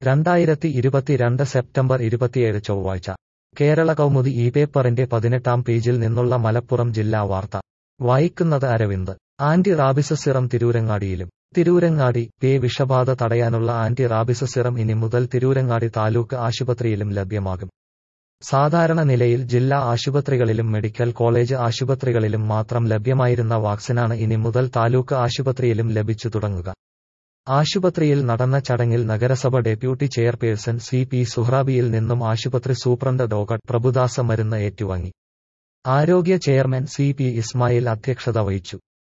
രണ്ടായിരത്തി ഇരുപത്തിരണ്ട് സെപ്റ്റംബർ ഇരുപത്തിയേഴ് ചൊവ്വാഴ്ച കേരള കൗമുദി ഈ പേപ്പറിന്റെ പതിനെട്ടാം പേജിൽ നിന്നുള്ള മലപ്പുറം ജില്ലാ വാർത്ത വായിക്കുന്നത് അരവിന്ദ് ആന്റി റാബിസ് സിറം തിരൂരങ്ങാടിയിലും തിരൂരങ്ങാടി പേ വിഷബാധ തടയാനുള്ള ആന്റി റാബിസ് സിറം ഇനി മുതൽ തിരൂരങ്ങാടി താലൂക്ക് ആശുപത്രിയിലും ലഭ്യമാകും സാധാരണ നിലയിൽ ജില്ലാ ആശുപത്രികളിലും മെഡിക്കൽ കോളേജ് ആശുപത്രികളിലും മാത്രം ലഭ്യമായിരുന്ന വാക്സിനാണ് ഇനി മുതൽ താലൂക്ക് ആശുപത്രിയിലും ലഭിച്ചു തുടങ്ങുക ആശുപത്രിയിൽ നടന്ന ചടങ്ങിൽ നഗരസഭ ഡെപ്യൂട്ടി ചെയർപേഴ്സൺ സി പി സുഹ്റാബിയിൽ നിന്നും ആശുപത്രി സൂപ്രണ്ട് ഡോക്ടർ പ്രഭുദാസ മരുന്ന് ഏറ്റുവാങ്ങി ആരോഗ്യ ചെയർമാൻ സി പി ഇസ്മായിൽ അധ്യക്ഷത വഹിച്ചു